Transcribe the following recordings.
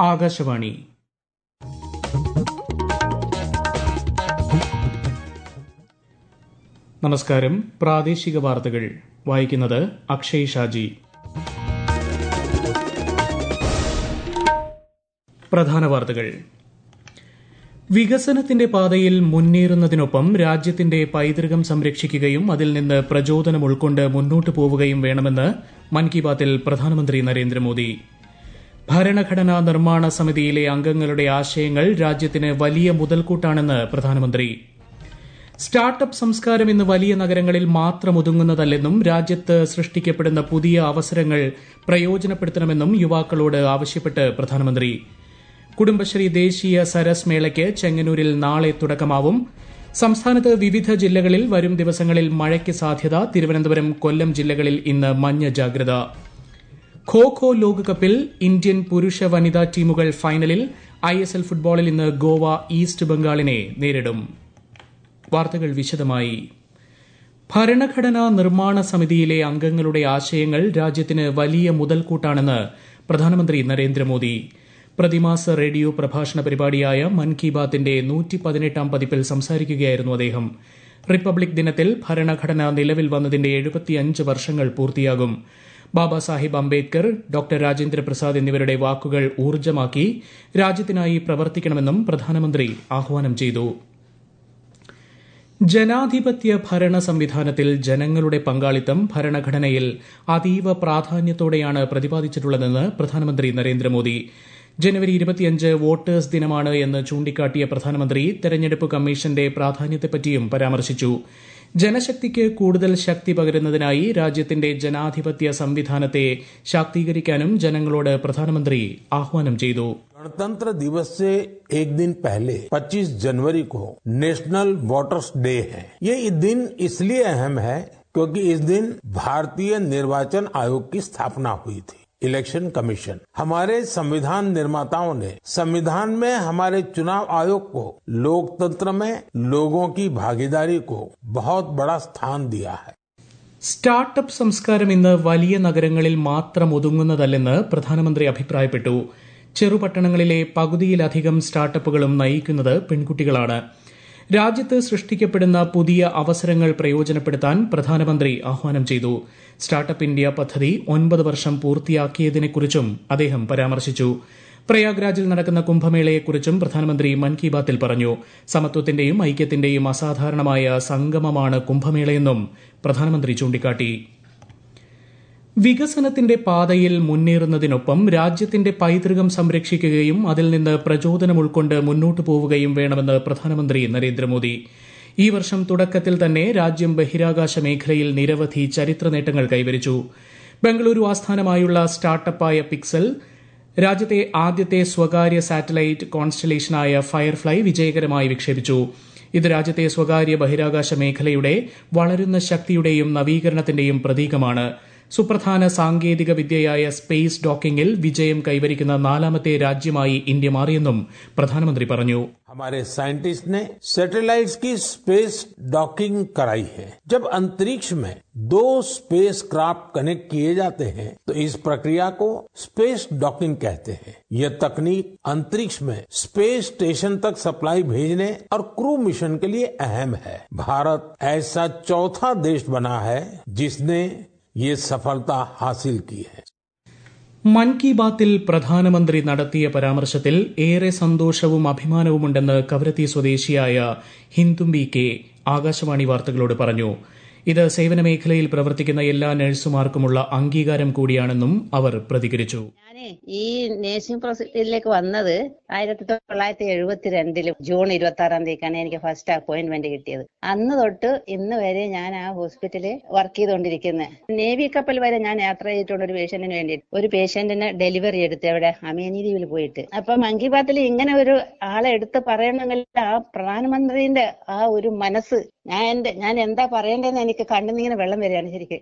ആകാശവാണി നമസ്കാരം പ്രാദേശിക വാർത്തകൾ വായിക്കുന്നത് അക്ഷയ് ഷാജി പ്രധാന വാർത്തകൾ വികസനത്തിന്റെ പാതയിൽ മുന്നേറുന്നതിനൊപ്പം രാജ്യത്തിന്റെ പൈതൃകം സംരക്ഷിക്കുകയും അതിൽ നിന്ന് പ്രചോദനം ഉൾക്കൊണ്ട് മുന്നോട്ടു പോവുകയും വേണമെന്ന് മൻ കി ബാത്തിൽ പ്രധാനമന്ത്രി നരേന്ദ്രമോദി ഭരണഘടനാ നിർമ്മാണ സമിതിയിലെ അംഗങ്ങളുടെ ആശയങ്ങൾ രാജ്യത്തിന് വലിയ മുതൽക്കൂട്ടാണെന്ന് പ്രധാനമന്ത്രി സ്റ്റാർട്ടപ്പ് സംസ്കാരം ഇന്ന് വലിയ നഗരങ്ങളിൽ മാത്രം ഒതുങ്ങുന്നതല്ലെന്നും രാജ്യത്ത് സൃഷ്ടിക്കപ്പെടുന്ന പുതിയ അവസരങ്ങൾ പ്രയോജനപ്പെടുത്തണമെന്നും യുവാക്കളോട് ആവശ്യപ്പെട്ട് പ്രധാനമന്ത്രി കുടുംബശ്രീ ദേശീയ സരസ് മേളയ്ക്ക് ചെങ്ങന്നൂരിൽ നാളെ തുടക്കമാവും സംസ്ഥാനത്ത് വിവിധ ജില്ലകളിൽ വരും ദിവസങ്ങളിൽ മഴയ്ക്ക് സാധ്യത തിരുവനന്തപുരം കൊല്ലം ജില്ലകളിൽ ഇന്ന് മഞ്ഞ ജാഗ്രത ഖോ ഖോ ലോകകപ്പിൽ ഇന്ത്യൻ പുരുഷ വനിതാ ടീമുകൾ ഫൈനലിൽ ഐ എസ് എൽ ഫുട്ബോളിൽ ഇന്ന് ഗോവ ഈസ്റ്റ് ബംഗാളിനെ നേരിടും വാർത്തകൾ വിശദമായി ഭരണഘടനാ നിർമ്മാണ സമിതിയിലെ അംഗങ്ങളുടെ ആശയങ്ങൾ രാജ്യത്തിന് വലിയ മുതൽക്കൂട്ടാണെന്ന് പ്രധാനമന്ത്രി നരേന്ദ്രമോദി പ്രതിമാസ റേഡിയോ പ്രഭാഷണ പരിപാടിയായ മൻ കി ബാത്തിന്റെ നൂറ്റി പതിനെട്ടാം പതിപ്പിൽ സംസാരിക്കുകയായിരുന്നു അദ്ദേഹം റിപ്പബ്ലിക് ദിനത്തിൽ ഭരണഘടന നിലവിൽ വന്നതിന്റെ എഴുപത്തിയഞ്ച് വർഷങ്ങൾ പൂർത്തിയാകും ബാബാ സാഹിബ് അംബേദ്കർ ഡോക്ടർ രാജേന്ദ്ര പ്രസാദ് എന്നിവരുടെ വാക്കുകൾ ഊർജ്ജമാക്കി രാജ്യത്തിനായി പ്രവർത്തിക്കണമെന്നും പ്രധാനമന്ത്രി ആഹ്വാനം ചെയ്തു ജനാധിപത്യ ഭരണ സംവിധാനത്തിൽ ജനങ്ങളുടെ പങ്കാളിത്തം ഭരണഘടനയിൽ അതീവ പ്രാധാന്യത്തോടെയാണ് പ്രതിപാദിച്ചിട്ടുള്ളതെന്ന് പ്രധാനമന്ത്രി നരേന്ദ്രമോദി ജനുവരി ഇരുപത്തിയഞ്ച് വോട്ടേഴ്സ് ദിനമാണ് എന്ന് ചൂണ്ടിക്കാട്ടിയ പ്രധാനമന്ത്രി തെരഞ്ഞെടുപ്പ് കമ്മീഷന്റെ പ്രാധാന്യത്തെപ്പറ്റിയും പരാമർശിച്ചു ജനശക്തിക്ക് കൂടുതൽ ശക്തി പകരുന്നതിനായി രാജ്യത്തിന്റെ ജനാധിപത്യ സംവിധാനത്തെ ശാക്തീകരിക്കാനും ജനങ്ങളോട് പ്രധാനമന്ത്രി ആഹ്വാനം ചെയ്തു गणतंत्र दिवस से एक दिन पहले 25 जनवरी को नेशनल वोटर्स डे है ये दिन इसलिए अहम है क्योंकि इस दिन भारतीय निर्वाचन आयोग की स्थापना हुई थी इलेक्शन कमीशन हमारे संविधान निर्माताओं ने संविधान में हमारे चुनाव आयोग को लोकतंत्र में लोगों की भागीदारी को बहुत बड़ा स्थान दिया है സ്റ്റാർട്ടപ്പ് സംസ്കാരം ഇന്ന് വലിയ നഗരങ്ങളിൽ മാത്രം ഒതുങ്ങുന്നതല്ലെന്ന് പ്രധാനമന്ത്രി അഭിപ്രായപ്പെട്ടു ചെറുപട്ടണങ്ങളിലെ പകുതിയിലധികം സ്റ്റാർട്ടപ്പുകളും നയിക്കുന്നത് പെൺകുട്ടികളാണ് രാജ്യത്ത് സൃഷ്ടിക്കപ്പെടുന്ന പുതിയ അവസരങ്ങൾ പ്രയോജനപ്പെടുത്താൻ പ്രധാനമന്ത്രി ആഹ്വാനം ചെയ്തു സ്റ്റാർട്ടപ്പ് ഇന്ത്യ പദ്ധതി ഒൻപത് വർഷം പൂർത്തിയാക്കിയതിനെക്കുറിച്ചും അദ്ദേഹം പരാമർശിച്ചു പ്രയാഗ്രാജിൽ നടക്കുന്ന കുംഭമേളയെക്കുറിച്ചും പ്രധാനമന്ത്രി മൻ കി ബാത്തിൽ പറഞ്ഞു സമത്വത്തിന്റെയും ഐക്യത്തിന്റെയും അസാധാരണമായ സംഗമമാണ് കുംഭമേളയെന്നും പ്രധാനമന്ത്രി ചൂണ്ടിക്കാട്ടി വികസനത്തിന്റെ പാതയിൽ മുന്നേറുന്നതിനൊപ്പം രാജ്യത്തിന്റെ പൈതൃകം സംരക്ഷിക്കുകയും അതിൽ നിന്ന് പ്രചോദനം ഉൾക്കൊണ്ട് മുന്നോട്ടു പോവുകയും വേണമെന്ന് പ്രധാനമന്ത്രി നരേന്ദ്രമോദി ഈ വർഷം തുടക്കത്തിൽ തന്നെ രാജ്യം ബഹിരാകാശ മേഖലയിൽ നിരവധി ചരിത്ര നേട്ടങ്ങൾ കൈവരിച്ചു ബംഗളൂരു ആസ്ഥാനമായുള്ള സ്റ്റാർട്ടപ്പായ പിക്സൽ രാജ്യത്തെ ആദ്യത്തെ സ്വകാര്യ സാറ്റലൈറ്റ് കോൺസ്റ്റലേഷനായ ഫയർഫ്ലൈ വിജയകരമായി വിക്ഷേപിച്ചു ഇത് രാജ്യത്തെ സ്വകാര്യ ബഹിരാകാശ മേഖലയുടെ വളരുന്ന ശക്തിയുടെയും നവീകരണത്തിന്റെയും പ്രതീകമാണ് സുപ്രധാന സാങ്കേതിക വിദ്യയായ സ്പേസ് ഡോക്കിംഗിൽ വിജയം കൈവരിക്കുന്ന നാലാമത്തെ രാജ്യമായി ഇന്ത്യ മാറിയെന്നും പ്രധാനമന്ത്രി പറഞ്ഞു हमारे साइंटिस्ट ने सैटेलाइट्स की स्पेस डॉकिंग कराई है जब अंतरिक्ष में दो स्पेस क्राफ्ट कनेक्ट किए जाते हैं तो इस प्रक्रिया को स्पेस डॉकिंग कहते हैं यह तकनीक अंतरिक्ष में स्पेस स्टेशन तक सप्लाई भेजने और क्रू मिशन के लिए अहम है भारत ऐसा चौथा देश बना है जिसने ये सफलता हासिल की है മൻ കി ബാത്തിൽ പ്രധാനമന്ത്രി നടത്തിയ പരാമർശത്തിൽ ഏറെ സന്തോഷവും അഭിമാനവുമുണ്ടെന്ന് കവരത്തി സ്വദേശിയായ ഹിന്ദുംബി കെ ആകാശവാണി വാർത്തകളോട് പറഞ്ഞു ഇത് സേവന മേഖലയിൽ പ്രവർത്തിക്കുന്ന എല്ലാ നഴ്സുമാർക്കുമുള്ള അംഗീകാരം കൂടിയാണെന്നും അവർ പ്രതികരിച്ചു ഞാനേ ഈ നേഴ്സിംഗ് പ്രൊസീജിയറിലേക്ക് വന്നത് ആയിരത്തി തൊള്ളായിരത്തി എഴുപത്തിരണ്ടില് ജൂൺ ഇരുപത്തി ആറാം തീയതിക്കാണ് എനിക്ക് ഫസ്റ്റ് അപ്പോയിന്റ്മെന്റ് കിട്ടിയത് അന്ന് തൊട്ട് ഇന്ന് വരെ ഞാൻ ആ ഹോസ്പിറ്റലിൽ വർക്ക് ചെയ്തുകൊണ്ടിരിക്കുന്നത് നേവി കപ്പൽ വരെ ഞാൻ യാത്ര ചെയ്തിട്ടുണ്ട് ഒരു പേഷ്യന്റിന് വേണ്ടി ഒരു പേഷ്യന്റിന് ഡെലിവറി എടുത്ത് എവിടെ അമേനി ദ്വീപിൽ പോയിട്ട് അപ്പൊ മൻ കി ബാത്തിൽ ഇങ്ങനെ ഒരു ആളെ എടുത്ത് പറയണമെങ്കിൽ ആ പ്രധാനമന്ത്രിന്റെ ആ ഒരു മനസ്സ് ഞാൻ എന്റെ ഞാൻ എന്താ പറയേണ്ടതെന്ന് എനിക്ക് കണ്ണുനിങ്ങനെ വെള്ളം വരികയാണ് ശരിക്കും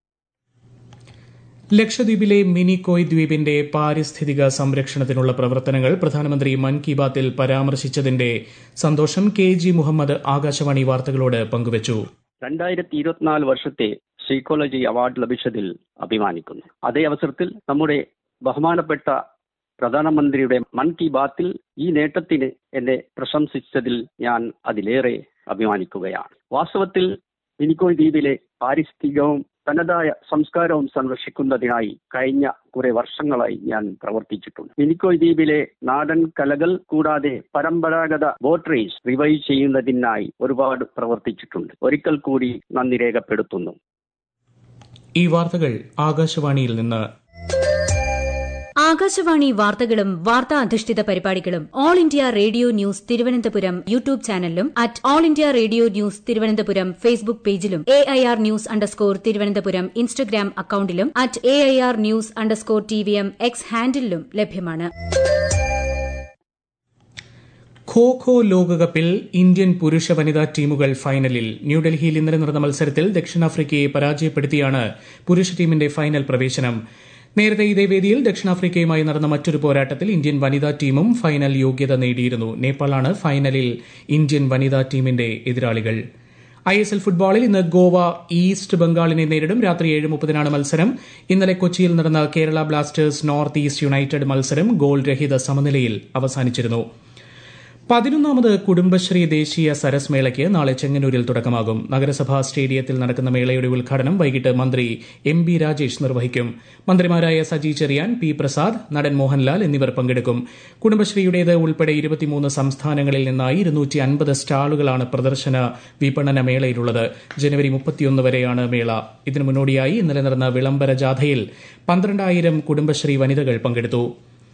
ലക്ഷദ്വീപിലെ മിനിക്കോയ് ദ്വീപിന്റെ പാരിസ്ഥിതിക സംരക്ഷണത്തിനുള്ള പ്രവർത്തനങ്ങൾ പ്രധാനമന്ത്രി മൻ കി ബാത്തിൽ പരാമർശിച്ചതിന്റെ സന്തോഷം കെ ജി മുഹമ്മദ് ആകാശവാണി വാർത്തകളോട് പങ്കുവച്ചു രണ്ടായിരത്തി ഇരുപത്തിനാല് വർഷത്തെ സൈക്കോളജി അവാർഡ് ലഭിച്ചതിൽ അഭിമാനിക്കുന്നു അതേ അവസരത്തിൽ നമ്മുടെ ബഹുമാനപ്പെട്ട പ്രധാനമന്ത്രിയുടെ മൻ കി ബാത്തിൽ ഈ നേട്ടത്തിന് എന്നെ പ്രശംസിച്ചതിൽ ഞാൻ അതിലേറെ അഭിമാനിക്കുകയാണ് വാസ്തവത്തിൽ മിനിക്കോയ് ദ്വീപിലെ പാരിസ്ഥിതികവും തനതായ സംസ്കാരവും സംരക്ഷിക്കുന്നതിനായി കഴിഞ്ഞ കുറെ വർഷങ്ങളായി ഞാൻ പ്രവർത്തിച്ചിട്ടുണ്ട് മിനിക്കോയ് ദ്വീപിലെ നാടൻ കലകൾ കൂടാതെ പരമ്പരാഗത ബോട്ട് റേസ് റിവൈവ് ചെയ്യുന്നതിനായി ഒരുപാട് പ്രവർത്തിച്ചിട്ടുണ്ട് ഒരിക്കൽ കൂടി നന്ദി രേഖപ്പെടുത്തുന്നു ഈ വാർത്തകൾ ആകാശവാണിയിൽ നിന്ന് ആകാശവാണി വാർത്തകളും വാർത്താ അധിഷ്ഠിത പരിപാടികളും All India Radio news Thiruvananthapuram YouTube ചാനലിലും at All India Radio news Thiruvananthapuram Facebook പേജിലും A I R news underscore Thiruvananthapuram Instagram അക്കൌണ്ടിലും at A I R news underscore T V M X ഹാൻഡിലും ലഭ്യമാണ് ഖോ ഖോ ലോകകപ്പിൽ ഇന്ത്യൻ പുരുഷ വനിതാ ടീമുകൾ ഫൈനലിൽ ന്യൂഡൽഹിയിൽ ഇന്നലെ നടന്ന മത്സരത്തിൽ ദക്ഷിണാഫ്രിക്കയെ പരാജയപ്പെടുത്തിയാണ് പുരുഷ ടീമിന്റെ ഫൈനൽ പ്രവേശനം നേരത്തെ ഇതേ വേദിയിൽ ദക്ഷിണാഫ്രിക്കയുമായി നടന്ന മറ്റൊരു പോരാട്ടത്തിൽ ഇന്ത്യൻ വനിതാ ടീമും ഫൈനൽ യോഗ്യത നേടിയിരുന്നു നേപ്പാളാണ് ഫൈനലിൽ ഇന്ത്യൻ വനിതാ ടീമിന്റെ എതിരാളികൾ ഐ എസ് എൽ ഫുട്ബോളിൽ ഇന്ന് ഗോവ ഈസ്റ്റ് ബംഗാളിനെ നേരിടും രാത്രി ഏഴ് മുപ്പതിനാണ് മത്സരം ഇന്നലെ കൊച്ചിയിൽ നടന്ന Kerala Blasters North East United മത്സരം ഗോൾ രഹിത സമനിലയിൽ അവസാനിച്ചിരുന്നു പതിനൊന്നാമത് കുടുംബശ്രീ ദേശീയ സരസ് മേളയ്ക്ക് നാളെ ചെങ്ങന്നൂരിൽ തുടക്കമാകും നഗരസഭാ സ്റ്റേഡിയത്തിൽ നടക്കുന്ന മേളയുടെ ഉദ്ഘാടനം വൈകിട്ട് മന്ത്രി എം ബി രാജേഷ് നിർവഹിക്കും മന്ത്രിമാരായ സജി ചെറിയാൻ പി പ്രസാദ് നടൻ മോഹൻലാൽ എന്നിവർ പങ്കെടുക്കും കുടുംബശ്രീയുടേത് ഉൾപ്പെടെ ഇരുപത്തിമൂന്ന് സംസ്ഥാനങ്ങളിൽ നിന്നായി ഇരുന്നൂറ്റി അൻപത് സ്റ്റാളുകളാണ് പ്രദർശന വിപണന മേളയിലുള്ളത് ജനുവരി മുപ്പത്തിയൊന്ന് വരെയാണ് മേള ഇതിനു മുന്നോടിയായി ഇന്നലെ നടന്ന വിളംബര ജാഥയിൽ പന്ത്രണ്ടായിരം കുടുംബശ്രീ വനിതകൾ പങ്കെടുത്തു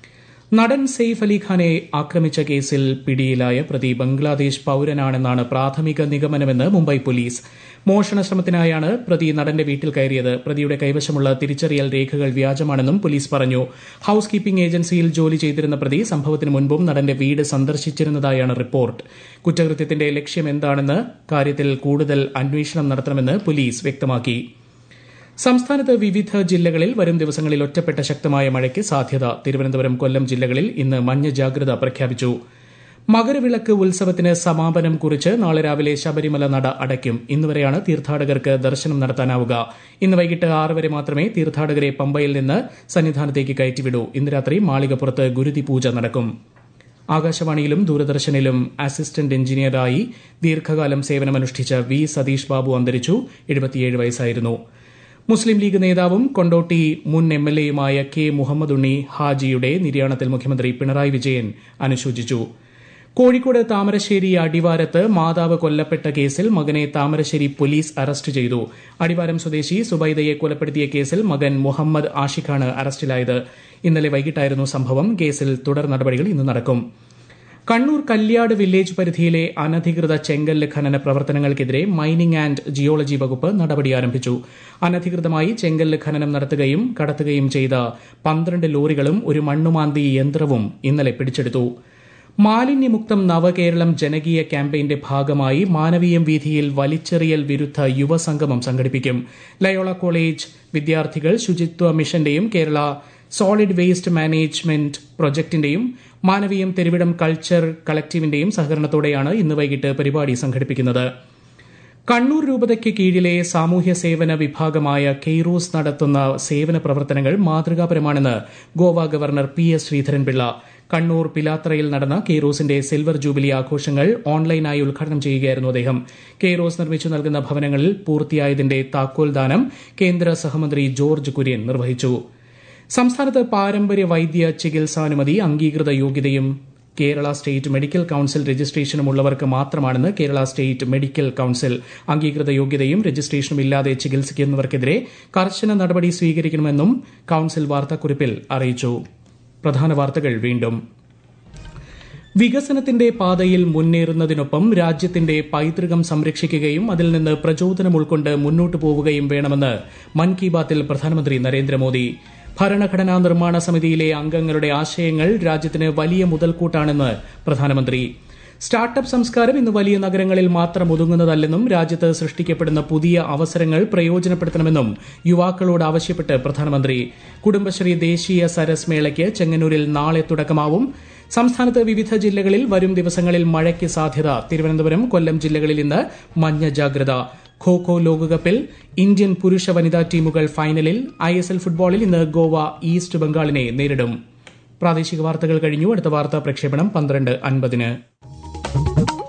നടൻ സെയ്ഫ് അലിഖാനെ ആക്രമിച്ച കേസിൽ പിടിയിലായ പ്രതി ബംഗ്ലാദേശ് പൌരനാണെന്നാണ് പ്രാഥമിക നിഗമനമെന്ന് മുംബൈ പോലീസ് മോഷണ ശ്രമത്തിനായാണ് പ്രതി നടന്റെ വീട്ടിൽ കയറിയത് പ്രതിയുടെ കൈവശമുള്ള തിരിച്ചറിയൽ രേഖകൾ വ്യാജമാണെന്നും പോലീസ് പറഞ്ഞു ഹൌസ് കീപ്പിംഗ് ഏജൻസിയിൽ ജോലി ചെയ്തിരുന്ന പ്രതി സംഭവത്തിന് മുൻപും നടന്റെ വീട് സന്ദർശിച്ചിരുന്നതായാണ് റിപ്പോർട്ട് കുറ്റകൃത്യത്തിന്റെ ലക്ഷ്യം എന്താണെന്ന് കാര്യത്തിൽ കൂടുതൽ അന്വേഷണം നടത്തണമെന്ന് പോലീസ് വ്യക്തമാക്കി സംസ്ഥാനത്ത് വിവിധ ജില്ലകളിൽ വരും ദിവസങ്ങളിൽ ഒറ്റപ്പെട്ട ശക്തമായ മഴയ്ക്ക് സാധ്യത തിരുവനന്തപുരം കൊല്ലം ജില്ലകളിൽ ഇന്ന് മഞ്ഞ ജാഗ്രത പ്രഖ്യാപിച്ചു മകരവിളക്ക് ഉത്സവത്തിന് സമാപനം കുറിച്ച് നാളെ രാവിലെ ശബരിമല നട അടയ്ക്കും ഇന്നുവരെയാണ് തീർത്ഥാടകർക്ക് ദർശനം നടത്താനാവുക ഇന്ന് വൈകിട്ട് ആറ് വരെ മാത്രമേ തീർത്ഥാടകരെ പമ്പയിൽ നിന്ന് സന്നിധാനത്തേക്ക് കയറ്റിവിടൂ ഇന്ന് രാത്രി മാളികപ്പുറത്ത് ഗുരുതി പൂജ നടക്കും ആകാശവാണിയിലും ദൂരദർശനിലും അസിസ്റ്റന്റ് എഞ്ചിനീയറായി ദീർഘകാലം സേവനമനുഷ്ഠിച്ച വി സതീഷ് ബാബു അന്തരിച്ചു എഴുപത്തിയേഴ് വയസ്സായിരുന്നു മുസ്ലിം ലീഗ് നേതാവും കൊണ്ടോട്ടി മുൻ എം എൽ എയുമായ കെ മുഹമ്മദ് ഉണ്ണി ഹാജിയുടെ നിര്യാണത്തിൽ മുഖ്യമന്ത്രി പിണറായി വിജയൻ അനുശോചിച്ചു കോഴിക്കോട് താമരശ്ശേരി അടിവാരത്ത് മാതാവ് കൊല്ലപ്പെട്ട കേസിൽ മകനെ താമരശ്ശേരി പോലീസ് അറസ്റ്റ് ചെയ്തു അടിവാരം സ്വദേശി സുബൈദയെ കൊലപ്പെടുത്തിയ കേസിൽ മകൻ മുഹമ്മദ് ആഷിഖാണ് അറസ്റ്റിലായത് ഇന്നലെ വൈകിട്ടായിരുന്നു സംഭവം കേസിൽ തുടർ നടപടികൾ ഇന്ന് നടക്കും കണ്ണൂർ കല്യാട് വില്ലേജ് പരിധിയിലെ അനധികൃത ചെങ്കല്ല് ഖനന പ്രവർത്തനങ്ങൾക്കെതിരെ മൈനിംഗ് ആൻഡ് ജിയോളജി വകുപ്പ് നടപടി ആരംഭിച്ചു അനധികൃതമായി ചെങ്കല്ല് ഖനനം നടത്തുകയും കടത്തുകയും ചെയ്ത പന്ത്രണ്ട് ലോറികളും ഒരു മണ്ണുമാന്തി യന്ത്രവും ഇന്നലെ പിടിച്ചെടുത്തു മാലിന്യമുക്തം നവകേരളം ജനകീയ ക്യാമ്പയിന്റെ ഭാഗമായി മാനവീയം വീഥിയിൽ വലിച്ചെറിയൽ വിരുദ്ധ യുവസംഗമം സംഘടിപ്പിക്കും ലയോള കോളേജ് വിദ്യാർത്ഥികൾ ശുചിത്വ മിഷന്റെയും കേരള സോളിഡ് വേസ്റ്റ് മാനേജ്മെന്റ് പ്രൊജക്ടിന്റെയും മാനവീയം തെരുവിടം കൾച്ചർ കളക്ടീവിന്റെയും സഹകരണത്തോടെയാണ് ഇന്ന് വൈകിട്ട് പരിപാടി സംഘടിപ്പിക്കുന്നത് കണ്ണൂർ രൂപതയ്ക്ക് കീഴിലെ സാമൂഹ്യ സേവന വിഭാഗമായ കെയ്റോസ് നടത്തുന്ന സേവന പ്രവർത്തനങ്ങൾ മാതൃകാപരമാണെന്ന് Goa governor P S Sreedharan Pillai Kannur പിലാത്രയിൽ നടന്ന കെയ്റോസിന്റെ സിൽവർ ജൂബിലി ആഘോഷങ്ങൾ ഓൺലൈനായി ഉദ്ഘാടനം ചെയ്യുകയായിരുന്നു അദ്ദേഹം കെയ്റോസ് നിർമ്മിച്ചു നൽകുന്ന ഭവനങ്ങളിൽ പൂർത്തിയായതിന്റെ താക്കോൽദാനം കേന്ദ്ര സഹമന്ത്രി ജോർജ് കുര്യൻ നിർവഹിച്ചു സംസ്ഥാനത്ത് പാരമ്പര്യ വൈദ്യ ചികിത്സാനുമതി അംഗീകൃത യോഗ്യതയും കേരള സ്റ്റേറ്റ് മെഡിക്കൽ കൌൺസിൽ രജിസ്ട്രേഷനും ഉള്ളവർക്ക് മാത്രമാണെന്ന് കേരള സ്റ്റേറ്റ് മെഡിക്കൽ കൌൺസിൽ അംഗീകൃത യോഗ്യതയും രജിസ്ട്രേഷനും ഇല്ലാതെ ചികിത്സിക്കുന്നവർക്കെതിരെ കർശന നടപടി സ്വീകരിക്കണമെന്നും കൌൺസിൽ വാർത്താക്കുറിപ്പിൽ അറിയിച്ചു പ്രധാന വാർത്തകൾ വീണ്ടും വികസനത്തിന്റെ പാതയിൽ മുന്നേറുന്നതിനൊപ്പം രാജ്യത്തിന്റെ പൈതൃകം സംരക്ഷിക്കുകയും അതിൽ നിന്ന് പ്രചോദനം ഉൾക്കൊണ്ട് മുന്നോട്ടു പോവുകയും വേണമെന്ന് മൻ കി ബാത്തിൽ പ്രധാനമന്ത്രി നരേന്ദ്രമോദി ഭരണഘടനാ നിർമ്മാണ സമിതിയിലെ അംഗങ്ങളുടെ ആശയങ്ങൾ രാജ്യത്തിന് വലിയ മുതൽക്കൂട്ടാണെന്ന് പ്രധാനമന്ത്രി സ്റ്റാർട്ടപ്പ് സംസ്കാരം ഇന്ന് വലിയ നഗരങ്ങളിൽ മാത്രം ഒതുങ്ങുന്നതല്ലെന്നും രാജ്യത്ത് സൃഷ്ടിക്കപ്പെടുന്ന പുതിയ അവസരങ്ങൾ പ്രയോജനപ്പെടുത്തണമെന്നും യുവാക്കളോട് ആവശ്യപ്പെട്ട് പ്രധാനമന്ത്രി കുടുംബശ്രീ ദേശീയ സരസ് മേളയ്ക്ക് ചെങ്ങന്നൂരിൽ നാളെ തുടക്കമാവും സംസ്ഥാനത്ത് വിവിധ ജില്ലകളിൽ വരും ദിവസങ്ങളിൽ മഴയ്ക്ക് സാധ്യത തിരുവനന്തപുരം കൊല്ലം ജില്ലകളിൽ ഇന്ന് മഞ്ഞ ജാഗ്രത ഖോ ഖോ ലോകകപ്പിൽ ഇന്ത്യൻ പുരുഷ വനിതാ ടീമുകൾ ഫൈനലിൽ ഐ എസ് എൽ ഫുട്ബോളിൽ ഇന്ന് ഗോവ ഈസ്റ്റ് ബംഗാളിനെ നേരിടും പ്രാദേശിക വാർത്തകൾ കഴിഞ്ഞു അടുത്ത വാർത്താ പ്രക്ഷേപണം പന്ത്രണ്ട് അൻപതിന്